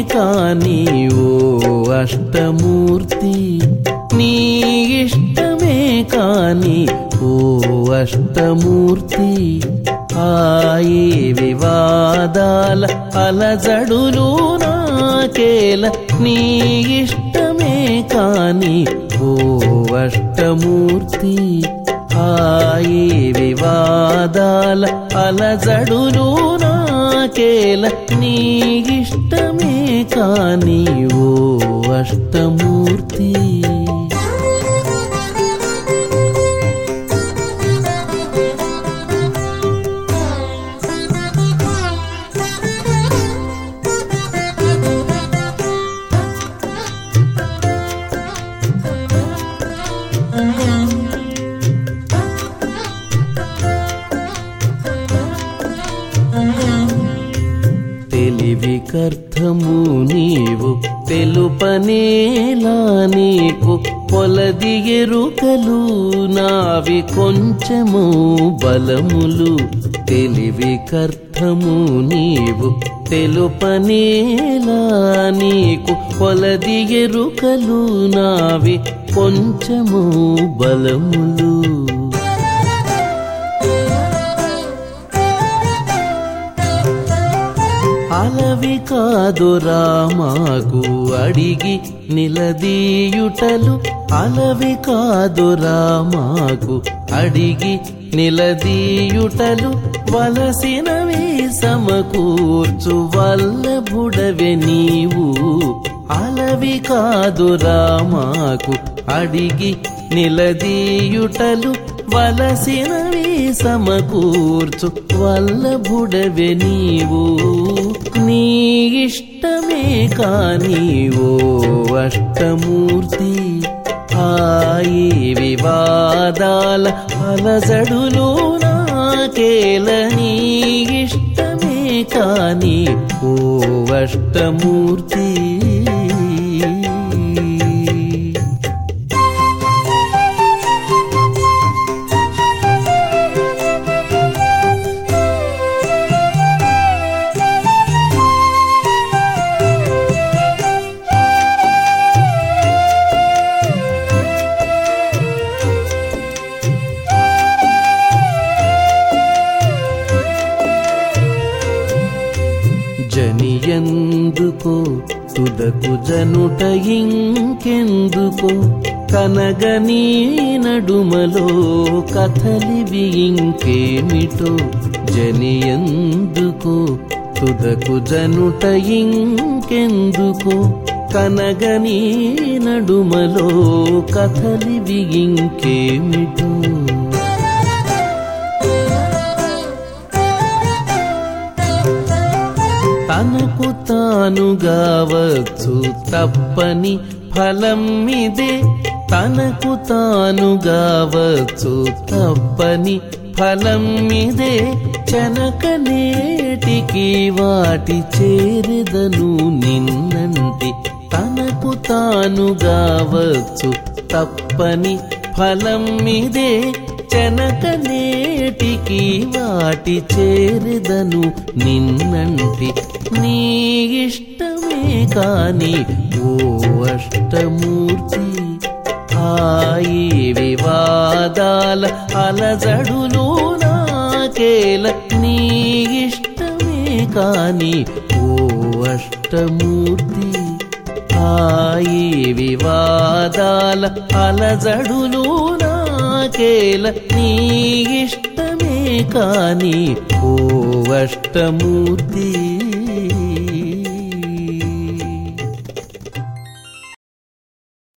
కాని ఓ అష్టమూర్తి నీ ఇష్టమే కాని ఓ అష్టమూర్తి ఆయి వివాదాల అలజడులు నాకేల నీ ఇష్టమే కాని ఓ అష్టమూర్తి ఆయి వివాదాల అలజడులు నాకేల నీ ఇష్టమే కాని ఓ అష్టమూర్తి తెలివి కర్థము నీవు తెలుపనేలా నీకు పొలది ఎరుకలు నావి కొంచెము బలములు తెలివి కర్థము నీవు తెలుపనేలా నీకు పొలది ఎరుకలు నావి కొంచెము బలములు అలవి కాదురా మాకు అడిగి నిలదీయుటలు అలవి కాదురా మాకు అడిగి నిలదీయుటలు వలసినవి సమకూర్చు వల్లభుడవె నీవు అలవి కాదురా మాకు అడిగి నిలదీయుటలు వలసినవి సమకూర్చు వల్లభుడవె నీవు నీ ఇష్టమే కాని ఓ అష్టమూర్తి ఆయి వివాదాల అలజడులు నాకేల నీ ఇష్టమే కాని ఓ అష్టమూర్తి జనియందుకో తుదకు జనుట ఇంకెందుకో కనగనీ నడుమలో కథలివి ఇంకేమిటో జనియందుకో తుదకు జనుట ఇంకెందుకో కనగనీ నడుమలో కథలివి ఇంకేమిటో తనకు తానుగావచ్చు తప్పని ఫలం ఇదే తనకు తానుగావచ్చు తప్పని ఫలం ఇదే చనక నేటికి వాటి చేరెదను నిన్నంటి తనకు తానుగావచ్చు తప్పని ఫలం ఇదే చనక నేటికి వాటి చేరెదను నిన్నంటి నీ ఇష్టమే కాని ఓ అష్టమూర్తి ఆయి వివాదాల అలజడులు నాకేల నీ ఇష్టమే కాని ఓ అష్టమూర్తి ఆయి వివాదాల అలజడులు నాకేల నీ ఇష్టమే కాని ఓ అష్టమూర్తి